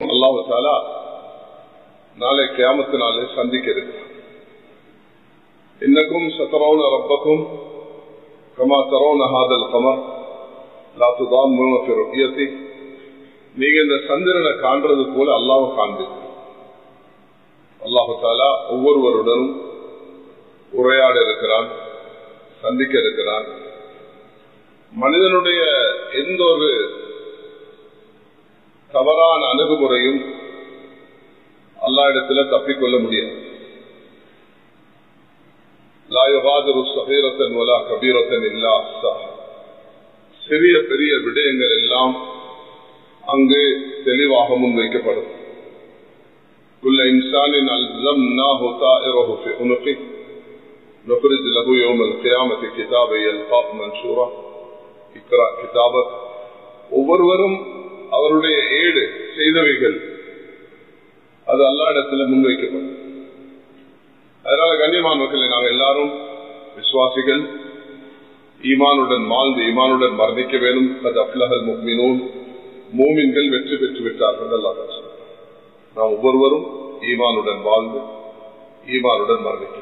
அல்லாஹு தாலா நாளை கியாமத்து நாளை சந்திக்க இருக்கிறார் இன்னக்கும் சத்தரவுன ரப்பக்கும் கமா தரவுன ஹாதல் கமர் லாத்து தான் மூணத்தி நீங்க இந்த சந்திரனை காண்றது போல அல்லாஹ் காண்பீங்க அல்லாஹு தாலா ஒவ்வொருவருடனும் உரையாட இருக்கிறான் சந்திக்க இருக்கிறான் மனிதனுடைய எந்த ஒரு தவறான அணுகுமுறையும் அல்லா இடத்துல தப்பிக்கொள்ள முடியாது கபீரத்தன் இல்லா சிறிய பெரிய விடயங்கள் எல்லாம் அங்கு தெளிவாக முன்வைக்கப்படும் كل إنسان ألزمناه طائره في عنقه نخرج له يوم القيامة كتابا يلقاه منشورا اقرأ كتابك ஒவ்வொருவரும் அவருடைய ஏடு செய்தவைகள் அது அல்லா இடத்துல முன்வைக்கப்படும் அதனால கண்ணியமானவர்களை நாங்கள் எல்லாரும் விசுவாசிகள் ஈமானுடன் வாழ்ந்து ஈமானுடன் மரணிக்க வேணும் அது அப்லஹல் முக்மினோன் மூமின்கள் வெற்றி பெற்று விட்டார்கள் அல்லா நாம் ஒவ்வொருவரும் ஈமானுடன் வாழ்ந்து ஈமானுடன் மரணிக்க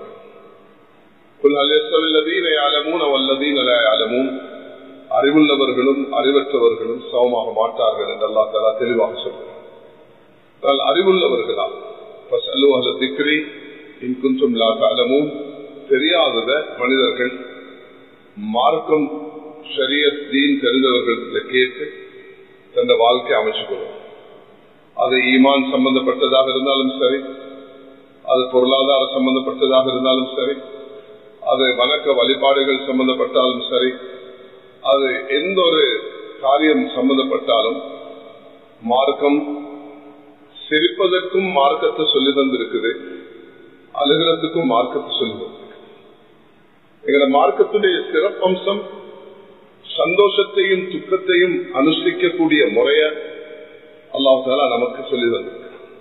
வேண்டும் அறிவுள்ளவர்களும் அறிவற்றவர்களும் சமமாக மாட்டார்கள் என்று அல்லா தலா தெளிவாக சொல்கிறார் அறிவுள்ளவர்களா திக்ரி இன்குன்றும் அலமும் தெரியாதத மனிதர்கள் மார்க்கம் சரிய தீன் தெரிந்தவர்கள் கேட்டு தந்த வாழ்க்கை அமைச்சுக் கொள்ளும் அது ஈமான் சம்பந்தப்பட்டதாக இருந்தாலும் சரி அது பொருளாதார சம்பந்தப்பட்டதாக இருந்தாலும் சரி அது வணக்க வழிபாடுகள் சம்பந்தப்பட்டாலும் சரி அது எந்த ஒரு காரியம் சம்பந்தப்பட்டாலும் மார்க்கம் சிரிப்பதற்கும் மார்க்கத்தை சொல்லி தந்திருக்குது அழுகிறதுக்கும் மார்க்கத்தை சொல்லி தந்திருக்கு எங்களோட மார்க்கத்துடைய சிறப்பம்சம் சந்தோஷத்தையும் துக்கத்தையும் அனுஷ்டிக்கக்கூடிய முறைய அல்லாஹால நமக்கு சொல்லி தந்திருக்கு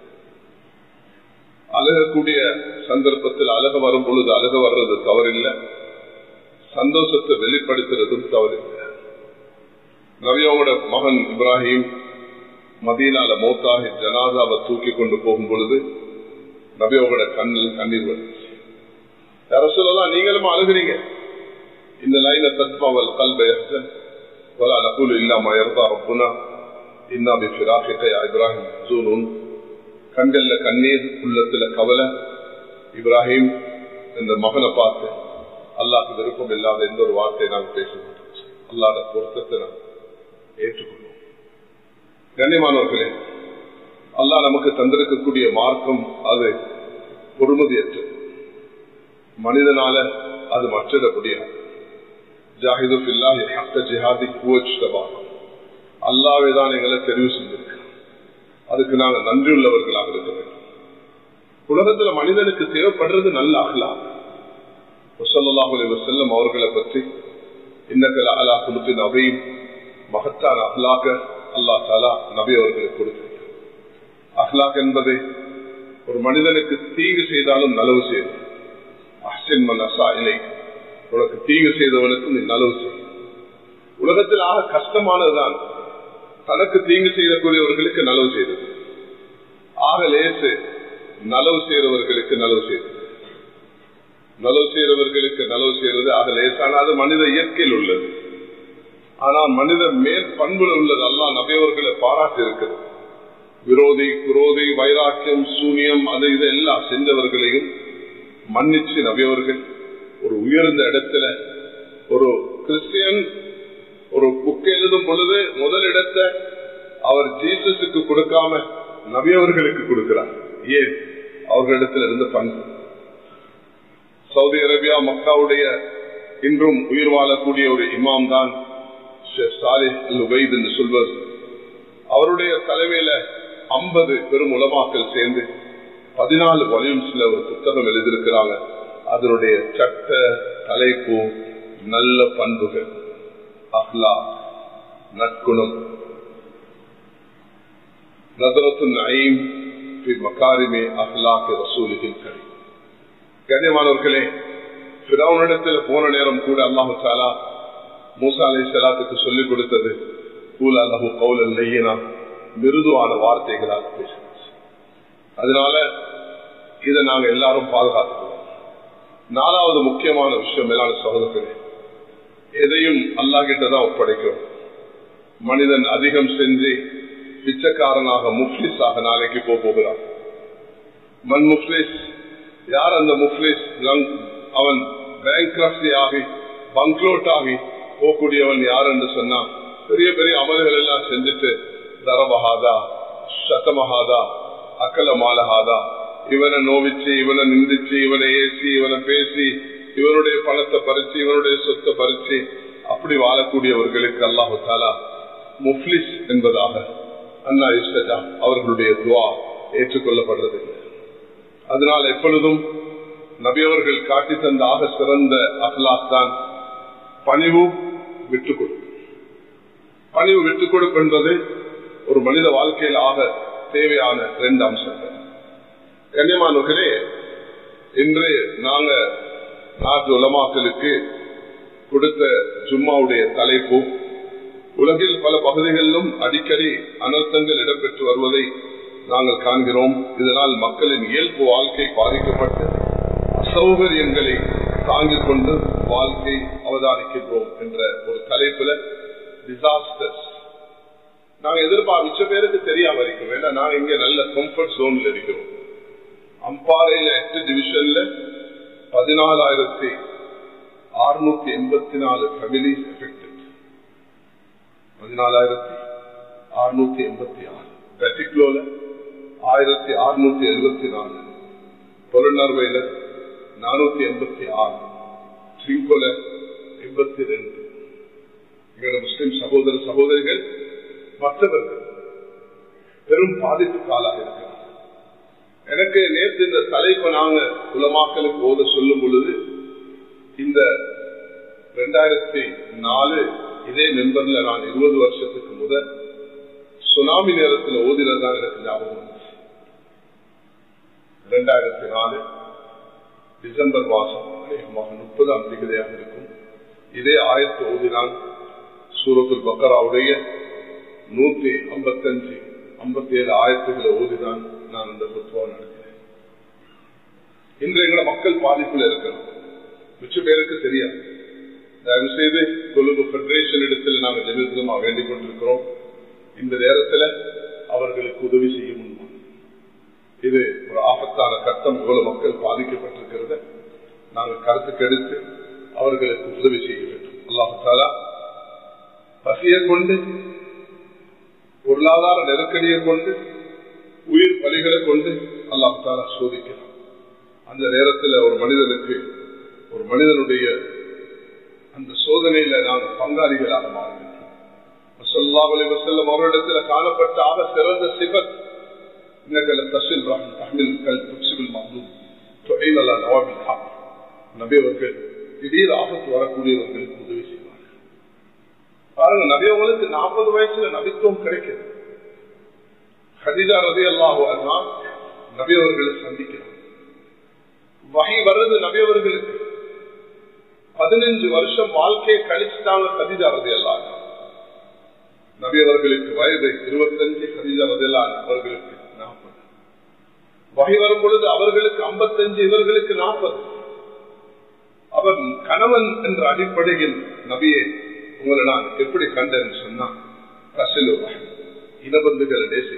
அழகக்கூடிய சந்தர்ப்பத்தில் அழக வரும் பொழுது அழக வர்றது தவறில்லை சந்தோஷத்தை வெளிப்படுத்துறதும் தவறில்லை நவியோட மகன் இப்ராஹிம் மதீனால மௌத்தாகி ஜனாதாவை தூக்கி கொண்டு போகும் பொழுது நபியோட கண்ணில் கண்ணீர் வந்துச்சு யார சொல்லலாம் நீங்களும் அழுகிறீங்க இந்த லைன தத்மாவல் கல்பயசன் நகூல் இல்லாம இருந்தா ரப்புனா இன்னாபி ஃபிராஃபிகை இப்ராஹிம் ஜூனூன் கண்கள்ல கண்ணீர் உள்ளத்துல கவலை இப்ராஹிம் இந்த மகனை பார்த்து அல்லாக்கு விருப்பம் இல்லாத எந்த ஒரு வார்த்தையை நாங்கள் பேச மாட்டோம் அல்லாத பொருத்தத்தை நாம் ஏற்றுக்கொள்வோம் கண்ணியமானவர்களே அல்லா நமக்கு தந்திருக்கக்கூடிய மார்க்கம் அது பொறுமதியற்றது மனிதனால அது மற்றிட முடியாது ஜாஹிது ஜிஹாதி அல்லாவே தான் எங்களை தெரிவு செஞ்சிருக்க அதுக்கு நாங்கள் நன்றியுள்ளவர்களாக இருக்க வேண்டும் உலகத்துல மனிதனுக்கு தேவைப்படுறது நல்ல அகலா செல்லம் அவர்களை பற்றி இன்னக்கல அலா குழுத்தின் அவையும் மகத்தான அகலாக அல்லா தாலா நபி அவர்களுக்கு கொடுத்திருக்கிறார் அஹ்லாக் என்பது ஒரு மனிதனுக்கு தீங்கு செய்தாலும் நலவு செய்யும் அஹ்சின் மன் அசா இலை உனக்கு தீங்கு செய்தவனுக்கு நீ நலவு செய்யும் உலகத்தில் ஆக கஷ்டமானதுதான் தனக்கு தீங்கு செய்யக்கூடியவர்களுக்கு நலவு செய்தது ஆக லேசு நலவு செய்யறவர்களுக்கு நலவு செய்தது நலவு செய்யறவர்களுக்கு நலவு செய்யறது ஆக லேசான அது மனித இயற்கையில் உள்ளது ஆனால் மனித மேல் பண்புல உள்ளது அல்லா நபையவர்களை பாராட்டி இருக்கிறது விரோதி குரோதி வைராக்கியம் சூனியம் அது இது எல்லாம் செஞ்சவர்களையும் மன்னிச்சு நபியவர்கள் ஒரு உயர்ந்த இடத்துல ஒரு கிறிஸ்டியன் ஒரு புக் எழுதும் பொழுது முதல் இடத்தை அவர் ஜீசஸுக்கு கொடுக்காம நபியவர்களுக்கு கொடுக்கிறார் ஏன் அவர்களிடத்தில் இருந்த பண்பு சவுதி அரேபியா மக்காவுடைய இன்றும் உயிர் வாழக்கூடிய ஒரு இமாம் தான் என்று சொல்வர் அவருடைய தலைமையில ஐம்பது பெரும் உலமாக்கள் சேர்ந்து பதினாலு வால்யூம்ஸ்ல ஒரு புத்தகம் எழுதியிருக்கிறாங்க அதனுடைய சட்ட தலைப்பு நல்ல பண்புகள் அஹ்லா நற்குணம் நதரத்து நயீம் மக்காரிமே அஹ்லாக்கு ரசூலிகள் கரி கண்ணியமானவர்களே பிறவனிடத்தில் போன நேரம் கூட அல்லாஹு சாலா மூசா அலை சலாத்துக்கு சொல்லிக் கொடுத்தது கூல் அல்லாஹு கவுல் இல்லையினா மிருதுவான வார்த்தைகளாக பேச அதனால இதை நாங்க எல்லாரும் பாதுகாத்துக்கிறோம் நாலாவது முக்கியமான விஷயம் மேலான சகோதரர்களே எதையும் அல்லா கிட்டதான் ஒப்படைக்கும் மனிதன் அதிகம் செஞ்சு பிச்சைக்காரனாக முஃப்லிஸாக நாளைக்கு போக போகிறான் மண் முஃப்லிஸ் யார் அந்த முஃப்லிஸ் அவன் பேங்க் ஆகி பங்க்லோட் ஆகி போகக்கூடியவன் யார் என்று சொன்னா பெரிய பெரிய அமல்கள் எல்லாம் செஞ்சுட்டு தரமஹாதா சத்தமஹாதா அக்கல மாலஹாதா இவனை நோவிச்சு இவனை நிந்திச்சு இவனை ஏசி இவனை பேசி இவனுடைய பணத்தை பறிச்சு இவனுடைய சொத்தை பறிச்சு அப்படி வாழக்கூடியவர்களுக்கு அல்லாஹு தாலா முஃப்லிஸ் என்பதாக அண்ணா இஸ்டஜா அவர்களுடைய துவா ஏற்றுக்கொள்ளப்படுறது அதனால் எப்பொழுதும் நபியவர்கள் காட்டி தந்த ஆக சிறந்த அஹ்லாக் தான் பணிவு விட்டுக் கொடுக்கும் பணிவு விட்டுக் கொடுப்பு என்பது ஒரு மனித வாழ்க்கையில் ஆக தேவையான ரெண்டு அம்சங்கள் கண்ணியமானவர்களே இன்று நாங்க நாட்டு உலமாக்களுக்கு கொடுத்த ஜும்மாவுடைய தலைப்பு உலகில் பல பகுதிகளிலும் அடிக்கடி அனர்த்தங்கள் இடம்பெற்று வருவதை நாங்கள் காண்கிறோம் இதனால் மக்களின் இயல்பு வாழ்க்கை பாதிக்கப்பட்டு அசௌகரியங்களை தாங்கிக் கொண்டு வாழ்க்கை அவதானிக்கின்றோம் என்ற ஒரு தலைப்புல டிசாஸ்டர்ஸ் நாங்க எதிர்பார்க்க மிச்ச பேருக்கு தெரியாம இருக்கோம் ஏன்னா நாங்க இங்க நல்ல கம்ஃபர்ட் ஜோன்ல இருக்கிறோம் அம்பாறையில எட்டு டிவிஷன்ல பதினாலாயிரத்தி அறுநூத்தி எண்பத்தி நாலு ஃபேமிலிஸ் எஃபெக்டட் பதினாலாயிரத்தி அறுநூத்தி எண்பத்தி ஆறு பெட்டிக்லோல ஆயிரத்தி அறுநூத்தி எழுபத்தி நாலு பொருளார்வையில நானூத்தி எண்பத்தி ஆறு சிங்கோல எண்பத்தி ரெண்டு எங்களோட முஸ்லிம் சகோதர சகோதரிகள் மற்றவர்கள் பெரும் பாதிப்புக்கு ஆளாக இருக்கிறார்கள் எனக்கு நேற்று இந்த தலைப்பை நாங்க உலமாக்களுக்கு ஓத சொல்லும் பொழுது இந்த ரெண்டாயிரத்தி நாலு இதே மெம்பர்ல நான் இருபது வருஷத்துக்கு முதல் சுனாமி நேரத்தில் ஓதினதான் எனக்கு ஞாபகம் வந்துச்சு ரெண்டாயிரத்தி நாலு டிசம்பர் மாசம் அநேகமாக முப்பதாம் தேதியாக இருக்கும் இதே ஆயத்து ஓதினால் சூரத்துல் பக்கராவுடைய நூத்தி ஐம்பத்தஞ்சு ஐம்பத்தி ஏழு ஆயிரத்துகளை ஓதிதான் நான் இந்த புத்துவா நடக்கிறேன் இன்று எங்களை மக்கள் பாதிப்புல இருக்கிறோம் மிச்ச பேருக்கு தெரியாது தயவு செய்து கொழும்பு பெடரேஷன் இடத்தில் நாங்கள் ஜெமிதமா வேண்டிக் கொண்டிருக்கிறோம் இந்த நேரத்தில் அவர்களுக்கு உதவி செய்ய முன்பாக இது ஒரு ஆபத்தான கட்டம் இவ்வளவு மக்கள் பாதிக்கப்பட்டிருக்கிறத நாங்கள் கருத்துக்கு எடுத்து அவர்களுக்கு உதவி செய்ய வேண்டும் அல்லாஹாலா பசியை கொண்டு பொருளாதார நெருக்கடியை கொண்டு உயிர் பலிகளை கொண்டு அல்லாஹாலா சோதிக்கிறான் அந்த நேரத்தில் ஒரு மனிதனுக்கு ஒரு மனிதனுடைய அந்த சோதனையில நாங்கள் பங்காளிகளாக மாறுகின்றோம் செல்லும் அவரிடத்தில் காணப்பட்ட ஆக சிறந்த சிவத் நபியவர்கள் திடீர் ஆபத்து வரக்கூடியவர்களுக்கு உதவி செய்வார்கள் பாருங்க நபியவங்களுக்கு நாற்பது வயசுல நபித்துவம் கிடைக்கிறது ஹதிஜா ரதி அல்லாஹுவா நபியவர்களை சந்திக்கிறார் வகை வருது நபியவர்களுக்கு பதினஞ்சு வருஷம் வாழ்க்கையை கழிச்சுட்டாங்க கதிஜா ரதி அல்லாஹ் நபியவர்களுக்கு வயது இருபத்தஞ்சு கதிஜா ரதி அல்லாஹ் அவர்களுக்கு நாற்பது வகை வரும் பொழுது அவர்களுக்கு ஐம்பத்தஞ்சு இவர்களுக்கு நாற்பது அவர் கணவன் என்ற அடிப்படையில் நபியை உங்களை நான் எப்படி கண்டேன்னு சொன்னா கசிலு இனபந்துகளை நேசி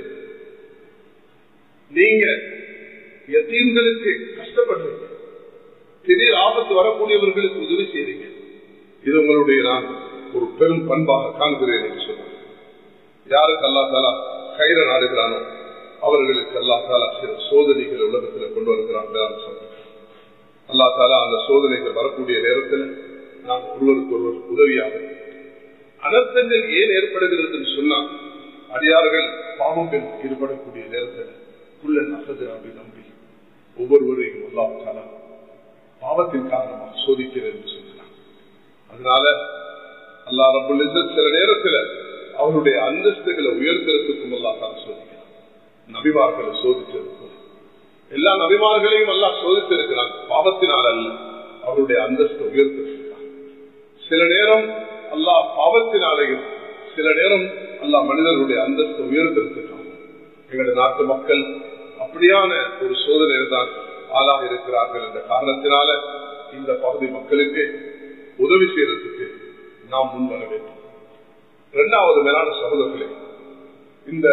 நீங்க எத்தீன்களுக்கு கஷ்டப்படுறீங்க திடீர் ஆபத்து வரக்கூடியவர்களுக்கு உதவி செய்றீங்க இது உங்களுடைய நான் ஒரு பெரும் பண்பாக காண்கிறேன் என்று சொன்னார் யாருக்கு அல்லா தாலா கயிற நாடுகிறானோ அவர்களுக்கு அல்லா தாலா சில சோதனைகள் உலகத்தில் கொண்டு வருகிறான் அல்லா தாலா அந்த சோதனைகள் வரக்கூடிய நேரத்தில் நாம் ஒருவருக்கு ஒருவர் உதவியாக அனர்த்தங்கள் ஏன் ஏற்படுகிறது சொன்னா அடியார்கள் பாவங்கள் ஈடுபடக்கூடிய நேரத்தில் குள்ள நசது அப்படி நம்பி ஒவ்வொருவரையும் அல்லா தாலா பாவத்தின் காரணமாக சோதிக்கிறது என்று சொன்னார் அதனால அல்லா ரபுல் சில நேரத்தில் அவருடைய அந்தஸ்துகளை உயர்த்துறதுக்கும் அல்லா தான் சோதிக்கிறார் நபிமார்களை சோதிச்சிருக்கும் எல்லா நபிமார்களையும் எல்லாம் சோதித்திருக்கிறார் பாவத்தினால் அல்ல அவருடைய அந்தஸ்தை உயர்த்திருக்கிறார் சில நேரம் அல்லா பாவத்தினாலேயும் சில நேரம் அல்லா மனிதர்களுடைய அந்தஸ்தை உயர்த்திருக்கிறார் எங்களுடைய நாட்டு மக்கள் அப்படியான ஒரு சோதனை தான் ஆளாக இருக்கிறார்கள் என்ற காரணத்தினால இந்த பகுதி மக்களுக்கு உதவி செய்யறதுக்கு நாம் முன்வர வேண்டும் இரண்டாவது மேலான சகோதரர்களே இந்த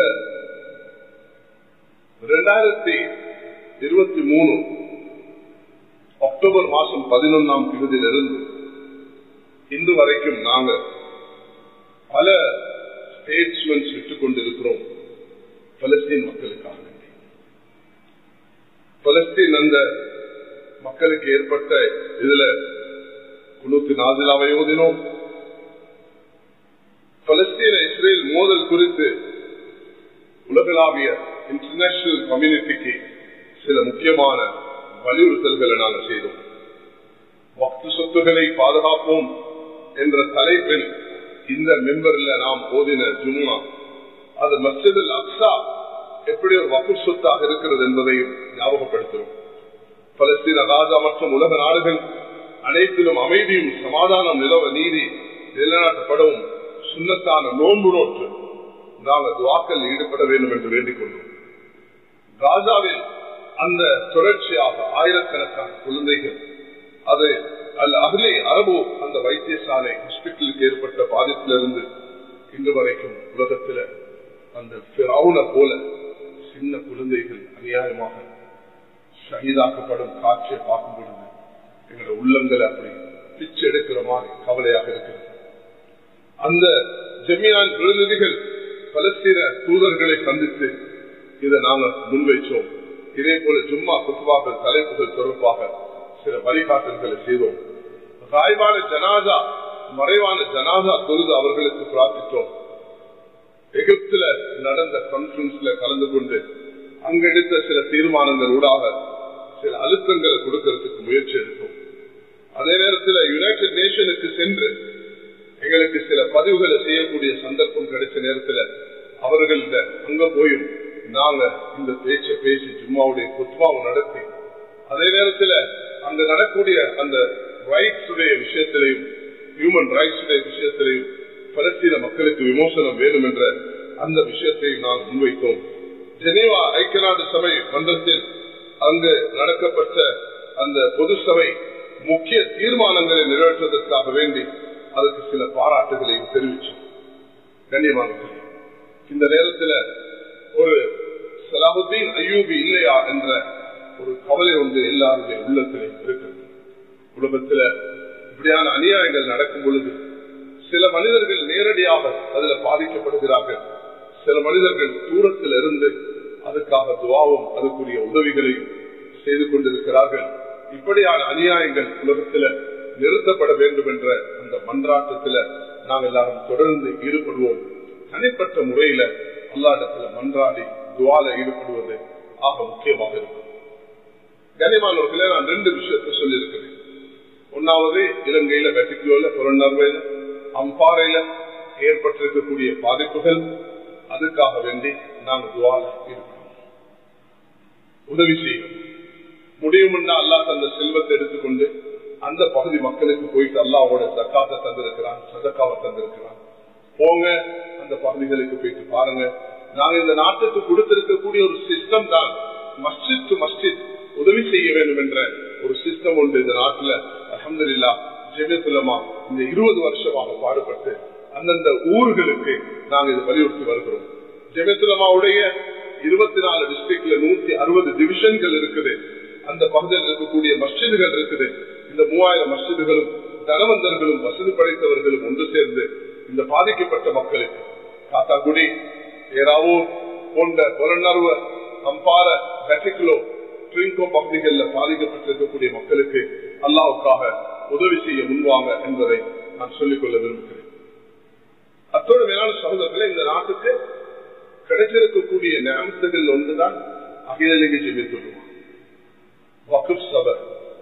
இரண்டாயிரத்தி இருபத்தி மூணு அக்டோபர் மாசம் பதினொன்னாம் தேதியிலிருந்து இன்று வரைக்கும் நாங்க பல ஸ்டேட்ஸ்மெண்ட்ஸ் விட்டுக் கொண்டிருக்கிறோம் பலஸ்தீன் மக்களுக்காக பலஸ்தீன் அந்த மக்களுக்கு ஏற்பட்ட இதுல குழுத்து நாதிலாவை ஓதினோம் பலஸ்தீன இஸ்ரேல் மோதல் குறித்து உலகளாவிய இன்டர்நேஷனல் கம்யூனிட்டிக்கு சில முக்கியமான வலியுறுத்தல்களை நாங்கள் செய்தோம் வக்து சொத்துக்களை பாதுகாப்போம் என்ற தலைப்பில் இந்த மெம்பர்ல நாம் ஓதின ஜும்மா அது மஸ்ஜித் அக்ஸா எப்படி ஒரு வக்கு சொத்தாக இருக்கிறது என்பதையும் ஞாபகப்படுத்துகிறோம் பலஸ்தீன ராஜா மற்றும் உலக நாடுகள் அனைத்திலும் அமைதியும் சமாதானம் நிலவ நீதி நிலைநாட்டப்படவும் சுண்ணத்தான நோன்பு நோற்று நாங்கள் துவாக்கல் ஈடுபட வேண்டும் என்று வேண்டிக் கொண்டோம் காசாவில் அந்த தொடர்ச்சியாக ஆயிரக்கணக்கான குழந்தைகள் அது அல் அகலே அரபு அந்த வைத்தியசாலை ஹாஸ்பிட்டலுக்கு ஏற்பட்ட பாதிப்பிலிருந்து இன்று வரைக்கும் உலகத்தில் அந்த பிறவுன போல சின்ன குழந்தைகள் அநியாயமாக ஷஹீதாக்கப்படும் காட்சியை பார்க்கும் பொழுது எங்களோட உள்ளங்கள் அப்படி பிச்சு எடுக்கிற மாதிரி கவலையாக இருக்கிறது அந்த ஜெமியான் பிரதிநிதிகள் பலஸ்தீன தூதர்களை சந்தித்து இதை நாங்கள் முன்வைச்சோம் இதே போல ஜும்மா குத்துவாக்கள் தலைப்புகள் தொடர்பாக சில வழிகாட்டல்களை செய்தோம் காய்வான ஜனாதா மறைவான ஜனாதா தொழுது அவர்களுக்கு பிரார்த்தித்தோம் எகிப்துல நடந்த கான்பரன்ஸ்ல கலந்து கொண்டு அங்கெடுத்த சில தீர்மானங்கள் ஊடாக சில அழுத்தங்களை கொடுக்கறதுக்கு முயற்சி எடுத்தோம் அதே நேரத்தில் யுனைடெட் நேஷனுக்கு சென்று எங்களுக்கு சில பதிவுகளை செய்யக்கூடிய சந்தர்ப்பம் கிடைச்ச நேரத்தில் அவர்கள்ட்ட அங்க போயும் நாங்க இந்த பேச்சை பேசி ஜும்மாவுடைய குத்மாவை நடத்தி அதே நேரத்தில் அங்க நடக்கூடிய அந்த ரைட்ஸ் உடைய விஷயத்திலையும் ஹியூமன் ரைட்ஸ் உடைய விஷயத்திலையும் பலஸ்தீன மக்களுக்கு விமோசனம் வேணும் என்ற அந்த விஷயத்தை நாம் முன்வைத்தோம் ஜெனீவா ஐக்கிய நாடு சபை மன்றத்தில் அங்கு நடக்கப்பட்ட அந்த பொது சபை முக்கிய தீர்மானங்களை நிறைவேற்றுவதற்காக வேண்டி அதற்கு சில பாராட்டுகளையும் தெரிவிச்சோம் கண்ணியமானவர்களே இந்த நேரத்தில் ஒரு சலாஹுத்தீன் அய்யூபி இல்லையா என்ற ஒரு கவலை ஒன்று எல்லாருடைய உள்ளத்திலே இருக்கிறது குடும்பத்தில் இப்படியான அநியாயங்கள் நடக்கும் பொழுது சில மனிதர்கள் நேரடியாக அதுல பாதிக்கப்படுகிறார்கள் சில மனிதர்கள் தூரத்தில் இருந்து அதுக்காக துவாவும் அதுக்குரிய உதவிகளையும் செய்து கொண்டிருக்கிறார்கள் இப்படியான அநியாயங்கள் உலகத்துல நிறுத்தப்பட வேண்டும் என்ற அந்த மன்றாட்டத்துல நாம் எல்லாரும் தொடர்ந்து ஈடுபடுவோம் தனிப்பட்ட முறையில அல்லாடத்துல மன்றாடி துவால ஈடுபடுவது ஆக முக்கியமாக இருக்கும் கனிமானவர்களே நான் ரெண்டு விஷயத்தை சொல்லியிருக்கிறேன் ஒன்னாவது இலங்கையில வெட்டிக்குல புறநர்வையில அம்பாறையில ஏற்பட்டிருக்கக்கூடிய பாதிப்புகள் அதுக்காக வேண்டி நாங்கள் துவால ஈடுபடுவோம் உதவி செய்யும் முடியும்னா அல்லாஹ் அந்த செல்வத்தை எடுத்துக்கொண்டு அந்த பகுதி மக்களுக்கு போயிட்டு அல்லாவோட தக்காத்தை தந்திருக்கிறான் சதக்காவை தந்திருக்கிறான் போங்க அந்த பகுதிகளுக்கு போயிட்டு பாருங்க நாங்க இந்த நாட்டுக்கு கொடுத்திருக்கக்கூடிய ஒரு சிஸ்டம் தான் மஸ்ஜித் டு மஸ்ஜித் உதவி செய்ய வேண்டும் என்ற ஒரு சிஸ்டம் உண்டு இந்த நாட்டுல அஹமதுல்லா ஜெமியத்துலமா இந்த இருபது வருஷமாக பாடுபட்டு அந்தந்த ஊர்களுக்கு நாங்க இதை வலியுறுத்தி வருகிறோம் ஜெமியத்துலமாவுடைய இருபத்தி நாலு டிஸ்ட்ரிக்ட்ல நூத்தி அறுபது டிவிஷன்கள் இருக்குது அந்த பகுதியில் இருக்கக்கூடிய மஸ்ஜிதுகள் இருக்குது இந்த மூவாயிரம் மஸ்ஜிதுகளும் தனவந்தர்களும் வசதி படைத்தவர்களும் ஒன்று சேர்ந்து இந்த பாதிக்கப்பட்ட மக்களுக்கு காத்தாக்குடி ஏராவூர் போன்ற புலனர்வ அம்பார கட்டிக்குலோ ட்ரிங்கோ பகுதிகளில் பாதிக்கப்பட்டிருக்கக்கூடிய மக்களுக்கு அல்லாவுக்காக உதவி செய்ய முன்வாங்க என்பதை நான் சொல்லிக்கொள்ள விரும்புகிறேன் அத்தோடு மேலான சகோதரர்களை இந்த நாட்டுக்கு கிடைச்சிருக்கக்கூடிய நியமத்துகள் ஒன்றுதான் அகிலலிங்க ஜெமித்துள்ளுவான் வகுப் சபை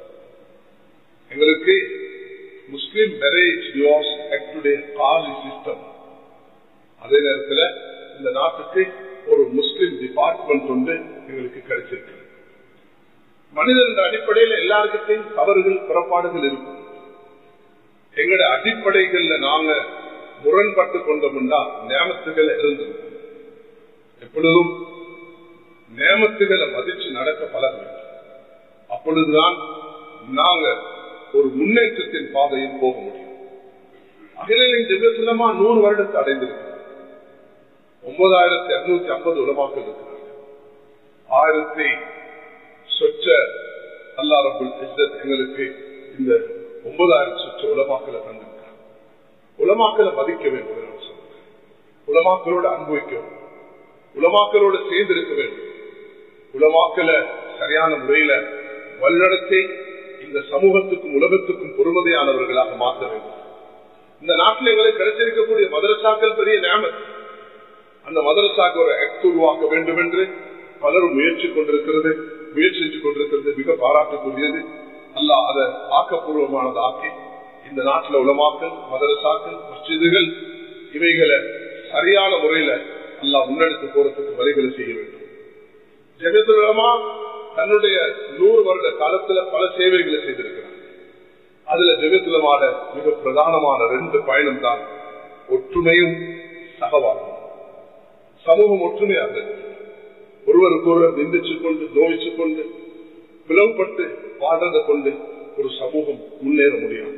எங்களுக்கு முஸ்லிம் மேரேஜ் டிவோர்ஸ் ஆக்டுடைய காசி சிஸ்டம் அதே நேரத்தில் இந்த நாட்டுக்கு ஒரு முஸ்லிம் டிபார்ட்மெண்ட் ஒன்று எங்களுக்கு கிடைச்சிருக்கு மனிதன் அடிப்படையில் எல்லாருக்கிட்டையும் தவறுகள் புறப்பாடுகள் இருக்கும் எங்களோட அடிப்படைகள்ல நாங்க முரண்பட்டு கொண்டோம்னா நியமத்துகள் இருந்திருக்கும் எப்பொழுதும் நேமத்துகளை மதிச்சு நடக்க பழக வேண்டும் அப்பொழுதுதான் நாங்க ஒரு முன்னேற்றத்தின் பாதையில் போக முடியும் அகிலின் ஜெகத்துலமா நூறு வருடத்தை அடைந்திருக்கிறார் ஒன்பதாயிரத்தி இருநூத்தி ஐம்பது உலமாக்கள் இருக்கிறார்கள் ஆயிரத்தி சொச்ச அல்லா ரபுல் இஸ்ஸத் எங்களுக்கு இந்த ஒன்பதாயிரம் சொச்ச உலமாக்களை தந்திருக்கிறார் உலமாக்களை மதிக்க வேண்டும் என்று சொல்றேன் உலமாக்களோடு அனுபவிக்க வேண்டும் உலமாக்களோடு சேர்ந்து இருக்க வேண்டும் உலமாக்களை சரியான முறையில வழிநடத்தி இந்த சமூகத்துக்கும் உலகத்துக்கும் பொறுமதியானவர்களாக மாற்ற வேண்டும் இந்த நாட்டில் எங்களுக்கு கிடைச்சிருக்கக்கூடிய மதரசாக்கள் பெரிய நேமத் அந்த மதரசாக்கு ஒரு ஆக்ட் உருவாக்க வேண்டும் என்று பலரும் முயற்சி கொண்டிருக்கிறது முயற்சி செஞ்சு கொண்டிருக்கிறது மிக பாராட்டக்கூடியது அல்ல அதை ஆக்கப்பூர்வமானது ஆக்கி இந்த நாட்டில் உலமாக்கல் மதரசாக்கள் மஸ்ஜிதுகள் இவைகளை சரியான முறையில அல்லா முன்னெடுத்து போறதுக்கு வழிகளை செய்ய வேண்டும் ஜெகத்துலமா தன்னுடைய நூறு வருட காலத்துல பல சேவைகளை செய்திருக்கிறார் அதுல ஜெகத்துலமான மிக பிரதானமான ரெண்டு பயணம் தான் ஒற்றுமையும் சகவாழ்வும் சமூகம் ஒற்றுமையாக ஒருவருக்கு ஒருவர் நிந்திச்சு கொண்டு நோய்ச்சு கொண்டு பிளவுபட்டு வாழ்றதை கொண்டு ஒரு சமூகம் முன்னேற முடியாது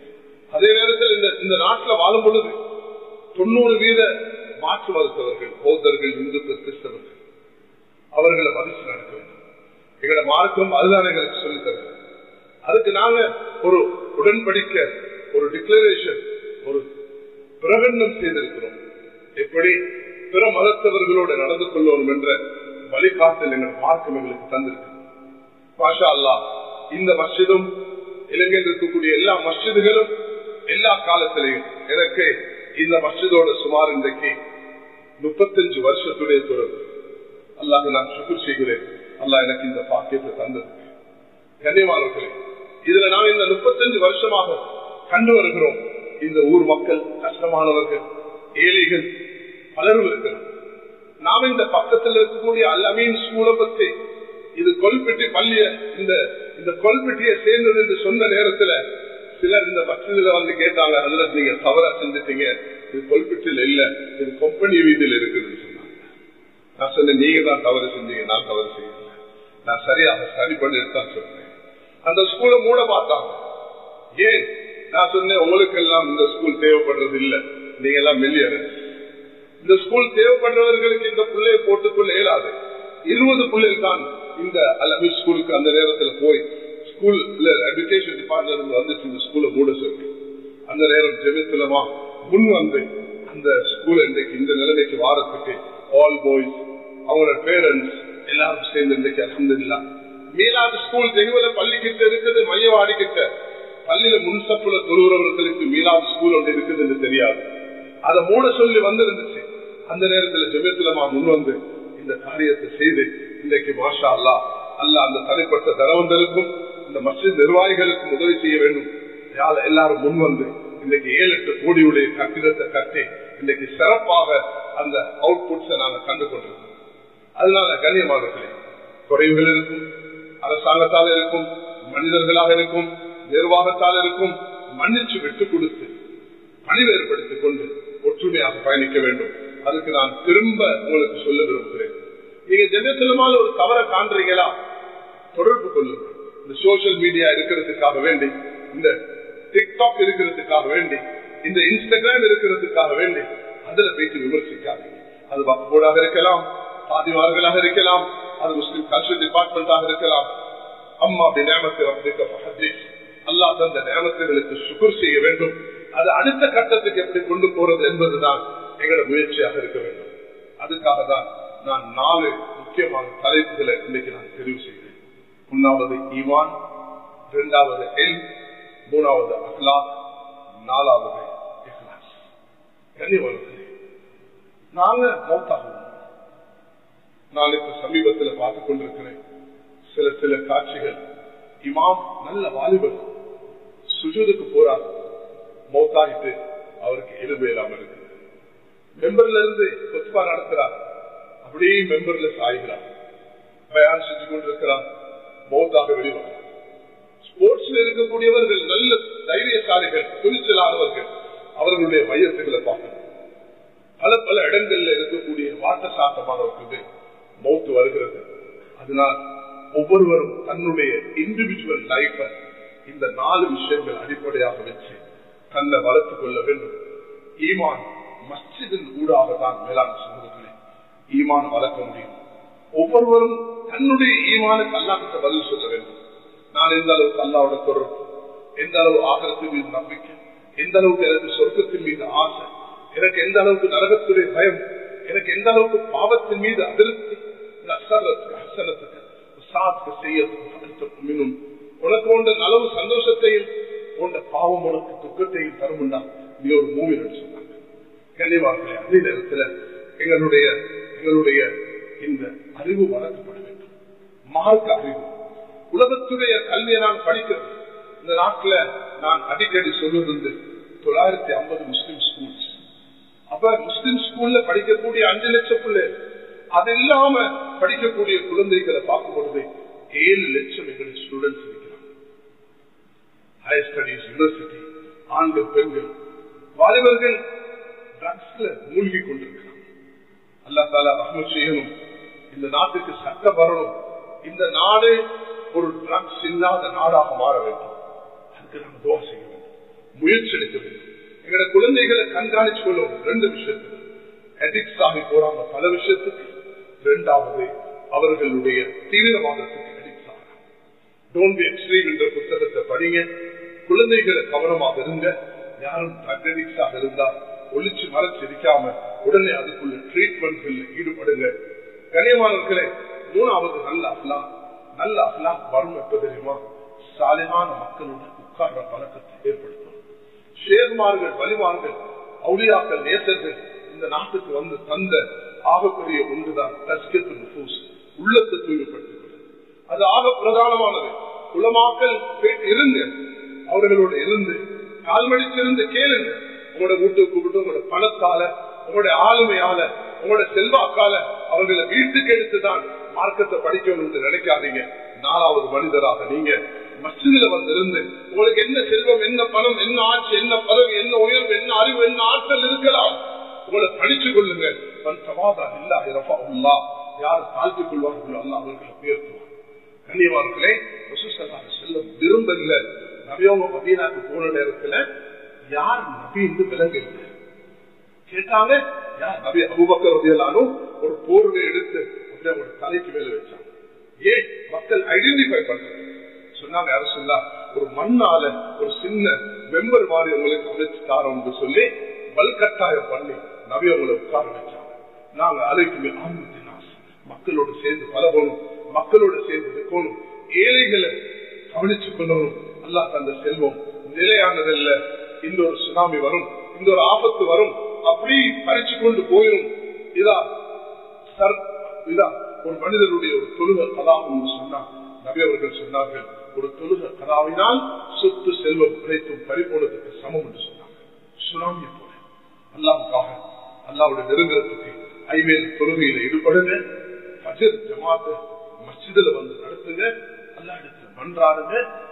அதே நேரத்தில் இந்த இந்த நாட்டில் வாழும் பொழுது தொண்ணூறு வீத மாற்று மருத்துவர்கள் பௌத்தர்கள் இந்துக்கள் கிறிஸ்தவர்கள் அவர்களை மதிச்சு நடக்க வேண்டும் எங்களோட மார்க்கம் அதுதான் எங்களுக்கு சொல்லித் தருது அதுக்கு நாங்க ஒரு உடன்படிக்க ஒரு டிக்ளரேஷன் ஒரு பிரகடனம் செய்திருக்கிறோம் எப்படி பிற மதத்தவர்களோடு நடந்து கொள்ளணும் என்ற வழிகாட்டல் எங்கள் மார்க்கம் எங்களுக்கு தந்திருக்கு பாஷா அல்லா இந்த மஸ்ஜிதும் இலங்கையில் இருக்கக்கூடிய எல்லா மஸ்ஜிதுகளும் எல்லா காலத்திலையும் எனக்கு இந்த மஸ்ஜிதோட சுமார் இன்றைக்கு முப்பத்தஞ்சு வருஷத்துடைய தொடர்பு அல்லாஹ் நான் சுக்குர் செய்கிறேன் அல்லா எனக்கு இந்த பாக்கியத்தை தந்தது கண்ணியமானவர்களே இதுல நான் இந்த முப்பத்தஞ்சு வருஷமாக கண்டு வருகிறோம் இந்த ஊர் மக்கள் கஷ்டமானவர்கள் ஏழைகள் பலரும் இருக்கிறோம் நாம் இந்த பக்கத்தில் இருக்கக்கூடிய அல்லமீன் ஸ்கூலை பத்தி இது கொல்பெட்டி பள்ளிய இந்த இந்த கொல்பெட்டியை சேர்ந்தது என்று சொன்ன நேரத்துல சிலர் இந்த பஸ்ல வந்து கேட்டாங்க அதுல நீங்க தவறா செஞ்சுட்டீங்க இது கொல்பெட்டியில் இல்ல இது கொம்பனி வீட்டில் இருக்குதுன்னு சொன்னாங்க நான் சொன்னேன் நீங்க தான் தவறு செஞ்சீங்க நான் தவறு செய்யல நான் சரியாக சரி பண்ணிட்டு தான் சொன்னேன் அந்த ஸ்கூலை மூட பார்த்தாங்க ஏன் நான் சொன்னேன் உங்களுக்கு எல்லாம் இந்த ஸ்கூல் தேவைப்படுறது இல்ல நீங்க எல்லாம் மில்லியர் இந்த ஸ்கூல் தேவைப்படுறவர்களுக்கு இந்த பிள்ளையை போட்டுக்கொள்ள இயலாது இருபது பிள்ளைகள் தான் இந்த அலமி ஸ்கூலுக்கு அந்த நேரத்துல போய் ஸ்கூல்ல எஜுகேஷன் டிபார்ட்மெண்ட் இருந்து வந்துச்சு இந்த ஸ்கூலை மூட சொல்லி அந்த நேரம் ஜெமித்துலமா முன் வந்து அந்த ஸ்கூல் இன்றைக்கு இந்த நிலைமைக்கு வாரத்துக்கு ஆல் பாய்ஸ் அவங்களோட பேரண்ட்ஸ் எல்லாரும் சேர்ந்து இன்றைக்கு அலமதுல்லா மீனாது ஸ்கூல் தெருவில் பள்ளி கிட்ட இருக்குது மையவாடி கிட்ட பள்ளியில முன்சப்புல தொழுகிறவர்களுக்கு மீனாது ஸ்கூல் ஒன்று இருக்குதுன்னு தெரியாது அதை மூட சொல்லி வந்திருந்துச்சு அந்த நேரத்தில் ஜெமித்துலமா முன் வந்து இந்த காரியத்தை செய்து இன்றைக்கு மாஷா அல்லா அல்ல அந்த தனிப்பட்ட தரவந்தருக்கும் இந்த மஸ்ஜித் நிர்வாகிகளுக்கும் உதவி செய்ய வேண்டும் எல்லாரும் முன் வந்து இன்னைக்கு ஏழு எட்டு கோடியுடைய கட்டிடத்தை கட்டி இன்னைக்கு சிறப்பாக அந்த அவுட்புட்ஸை நாங்க கண்டு கொண்டிருக்கோம் அதனால கண்ணியமானவர்களே குறைவுகள் இருக்கும் அரசாங்கத்தால் இருக்கும் மனிதர்களாக இருக்கும் நிர்வாகத்தால் இருக்கும் மன்னிச்சு விட்டுக் கொடுத்து பணிவு ஏற்படுத்திக் கொண்டு ஒற்றுமையாக பயணிக்க வேண்டும் அதுக்கு நான் திரும்ப உங்களுக்கு சொல்ல விரும்புகிறேன் நீங்க ஜெனசலமான ஒரு தவறை காண்றீங்களா தொடர்பு கொள்ளுங்க இந்த சோசியல் மீடியா இருக்கிறதுக்காக வேண்டி இந்த டிக்டாக் இருக்கிறதுக்காக வேண்டி இந்த இன்ஸ்டாகிராம் இருக்கிறதுக்காக வேண்டி அதுல பேசி விமர்சிக்காதீங்க அது வக்போர்டாக இருக்கலாம் பாதிவார்களாக இருக்கலாம் அது முஸ்லிம் கல்ச்சர் டிபார்ட்மெண்டாக இருக்கலாம் அம்மா நேமத்தை அல்லா தந்த நேமத்துகளுக்கு சுகர் செய்ய வேண்டும் அது அடுத்த கட்டத்துக்கு எப்படி கொண்டு போறது என்பதுதான் எங்களோட முயற்சியாக இருக்க வேண்டும் அதுக்காக தான் நான் நாலு முக்கியமான தலைப்புகளை இன்னைக்கு நான் தெரிவு செய்தேன் ஒன்னாவது ஈவான் இரண்டாவது எல் மூணாவது அஹ்லாக் நாலாவது இஹ்லாஸ் கண்ணியவான்களே நாங்க மௌத்தாகுவோம் நான் இப்ப சமீபத்தில் பார்த்துக் கொண்டிருக்கிறேன் சில சில காட்சிகள் இமாம் நல்ல வாலிபர் சுஜூதுக்கு போறார் மௌத்தாகிட்டு அவருக்கு எலும்பு இல்லாம இருக்கு மெம்பர்ல இருந்து கொத்பா நடத்துறார் அப்படியே மெம்பர்ல சாய்கிறார் பயான் செஞ்சு கொண்டிருக்கிறார் மௌத்தாக வெளிவரார் ஸ்போர்ட்ஸ்ல இருக்கக்கூடியவர்கள் நல்ல தைரியசாலிகள் துணிச்சலானவர்கள் அவர்களுடைய மையத்துகளை பார்க்கணும் பல பல இடங்கள்ல இருக்கக்கூடிய வாட்ட சாட்டமானவர்களுக்கு மௌத்து வருகிறது அதனால் ஒவ்வொருவரும் தன்னுடைய இண்டிவிஜுவல் லைஃப இந்த நாலு விஷயங்கள் அடிப்படையாக வச்சு தன்னை வளர்த்துக் கொள்ள வேண்டும் ஈமான் மஸ்ஜிதின் ஊடாக தான் மேலாண் சமூகத்திலே ஈமான் வளர்க்க முடியும் ஒவ்வொருவரும் தன்னுடைய ஈமானுக்கு அல்லாஹிட்ட பதில் சொல்ல வேண்டும் நான் எந்த அளவுக்கு அல்லாவோட தொடர்பு எந்த அளவு ஆகரத்தின் மீது நம்பிக்கை எந்த அளவுக்கு எனக்கு சொர்க்கத்தின் மீது ஆசை எனக்கு எந்த அளவுக்கு நரகத்துடைய பயம் எனக்கு எந்த அளவுக்கு பாவத்தின் மீது அதிருப்தி ஹசனத்துக்கு சாத்துக்கு செய்ய உனக்கு உண்ட நலவு சந்தோஷத்தையும் உண்ட பாவம் உனக்கு துக்கத்தையும் தருமுண்டா நீ ஒரு மூவி சொன்னாங்க கண்டிப்பார்களே அதே நேரத்தில் எங்களுடைய எங்களுடைய இந்த அறிவு வளர்க்கப்பட வேண்டும் மார்க்க அறிவு உலகத்துடைய கல்வியை நான் படிக்கிறேன் இந்த நாட்டில் நான் அடிக்கடி சொல்லுவது தொள்ளாயிரத்தி ஐம்பது முஸ்லிம் ஸ்கூல்ஸ் அப்ப முஸ்லிம் ஸ்கூல்ல படிக்கக்கூடிய அஞ்சு லட்சம் பிள்ளை அது இல்லாம படிக்கக்கூடிய குழந்தைகளை பார்க்கும் பொழுது ஏழு லட்சம் எங்களுடைய ஸ்டூடெண்ட்ஸ் இருக்கிறாங்க ஹையர் ஸ்டடிஸ் யூனிவர்சிட்டி ஆண்கள் பெண்கள் வாலிபர்கள் ட்ரக்ஸ்ல மூழ்கி கொண்டிருக்கிறாங்க அல்லா தாலா ரஹ்மத் செய்யணும் இந்த நாட்டுக்கு சட்டம் வரணும் இந்த நாடு ஒரு ட்ரக்ஸ் இல்லாத நாடாக மாற வேண்டும் அதுக்கு நம்ம துவா செய்ய வேண்டும் முயற்சி எடுக்க வேண்டும் எங்களோட குழந்தைகளை கண்காணிச்சு கொள்ளும் ரெண்டு விஷயத்துக்கு அடிக்ஸ் ஆகி போறாங்க பல விஷயத்துக்கு இரண்டாவது அவர்களுடைய தீவிரவாதத்துக்கு அடிக்ஸ் ஆகிறாங்க டோன்ட் பி எக்ஸ்ட்ரீம் என்ற புத்தகத்தை படிங்க குழந்தைகளை கவனமாக இருங்க யாரும் ட்ரக் அடிக்ஸ் ஆக இருந்தா ஒளிச்சு மறைச்சு இருக்காம உடனே அதுக்குள்ள ட்ரீட்மெண்ட்கள் ஈடுபடுங்க கனியமானவர்களே மூணாவது நல்ல அஹ்லா நல்ல அஹ்லா வரும் எப்ப தெரியுமா சாலையான மக்களுடன் உட்கார்ற பழக்கத்தை ஏற்படுத்தும் ஷேர்மார்கள் வலிமார்கள் அவுளியாக்கள் நேசர்கள் இந்த நாட்டுக்கு வந்து தந்த ஆகப்பெரிய ஒன்றுதான் தஸ்கத்து நுபூஸ் உள்ளத்தை தூய்மைப்படுத்திக் அது ஆக பிரதானமானது குலமாக்கல் இருங்க அவர்களோட இருந்து கால்மடிச்சிருந்து கேளுங்க உங்களோட வீட்டுக்கு கூப்பிட்டு உங்களோட பணத்தால உங்களுடைய ஆளுமையால உங்களோட செல்வாக்கால அவர்களை வீட்டுக்கு எடுத்துதான் மார்க்கத்தை படிக்கணும்னு நினைக்காதீங்க நாலாவது மனிதராக நீங்க மசிதில வந்திருந்து உங்களுக்கு என்ன செல்வம் என்ன பணம் என்ன ஆட்சி என்ன பதவி என்ன உயர்வு என்ன அறிவு என்ன ஆற்றல் இருக்கலாம் உங்களை படிச்சு கொள்ளுங்க யார் தாழ்த்திக் கொள்வார்களோ அல்ல அவர்களை உயர்த்துவார் கண்ணியவார்களே செல்லும் விரும்பல நபியவங்க மதீனாக்கு போன நேரத்துல யார் நபி என்று விலங்கு கேட்டாங்க யார் நபி அபுபக்கர் வதியலாலும் ஒரு போர்வை எடுத்து அப்படியே அவங்க தலைக்கு மேல வச்சாங்க ஏன் மக்கள் ஐடென்டிஃபை பண்றாங்க சொன்னாங்க அரசுல்லா ஒரு மண்ணால ஒரு சின்ன மெம்பர் மாதிரி உங்களுக்கு அமைச்சு தாரோம்னு சொல்லி வல்கட்டாயம் பண்ணி நபி அவங்களை உட்கார வச்சாங்க நாங்க அழைக்குமே ஆன்மத்தின் மக்களோட சேர்ந்து பழகணும் மக்களோட சேர்ந்து இருக்கணும் ஏழைகளை கவனிச்சு கொள்ளணும் அல்லா தந்த செல்வம் நிலையானதல்ல இந்த ஒரு சுனாமி வரும் இந்த ஒரு ஆபத்து வரும் அப்படி பறிச்சு கொண்டு போயிடும் இதா சர் இதா ஒரு மனிதனுடைய ஒரு தொழுக கதாவும் சொன்னார் நபி அவர்கள் சொன்னார்கள் ஒரு தொழுக கதாவினால் சொத்து செல்வம் கிடைத்தும் பறிபோனதுக்கு சமம் என்று சொன்னாங்க சுனாமியை போல அல்லாவுக்காக அல்லாவுடைய நெருங்குறதுக்கு ஐவேல் தொழுகையில ஈடுபடுங்க பஜர் ஜமாத்து மஸ்ஜிதுல வந்து நடத்துங்க அல்லா இடத்துல மன்றாடுங்க